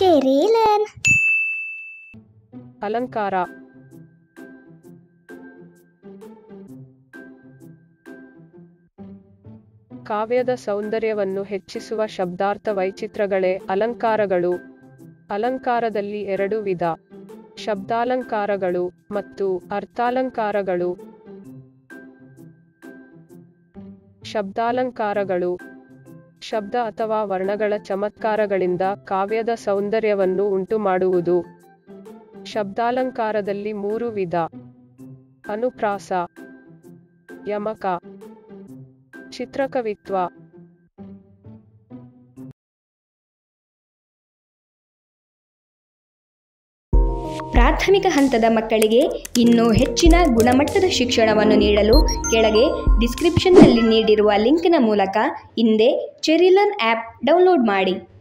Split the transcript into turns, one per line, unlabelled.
ಚೆರಿಲನ್
ಅಲಂಕಾರ ಕಾವ್ಯದ ಸೌಂದರ್ಯವನ್ನು ಹೆಚ್ಚಿಸುವ ಶಬ್ದಾರ್ಥ ವೈಚಿತ್ರಗಳೇ ಅಲಂಕಾರಗಳು ಅಲಂಕಾರದಲ್ಲಿ ಎರಡು ವಿಧ ಶಬ್ದಾಲಂಕಾರಗಳು ಮತ್ತು ಅರ್ಥಾಲಂಕಾರಗಳು ಶಬ್ದಾಲಂಕಾರಗಳು ಶಬ್ದ ಅಥವಾ ವರ್ಣಗಳ ಚಮತ್ಕಾರಗಳಿಂದ ಕಾವ್ಯದ ಸೌಂದರ್ಯವನ್ನು ಉಂಟುಮಾಡುವುದು ಶಬ್ದಾಲಂಕಾರದಲ್ಲಿ ಮೂರು ವಿಧ ಅನುಪ್ರಾಸ ಯಮಕ ಚಿತ್ರಕವಿತ್ವ
ಪ್ರಾಥಮಿಕ ಹಂತದ ಮಕ್ಕಳಿಗೆ ಇನ್ನೂ ಹೆಚ್ಚಿನ ಗುಣಮಟ್ಟದ ಶಿಕ್ಷಣವನ್ನು ನೀಡಲು ಕೆಳಗೆ ಡಿಸ್ಕ್ರಿಪ್ಷನ್ನಲ್ಲಿ ನೀಡಿರುವ ಲಿಂಕಿನ ಮೂಲಕ ಹಿಂದೆ ಚೆರಿಲನ್ ಆ್ಯಪ್ ಡೌನ್ಲೋಡ್ ಮಾಡಿ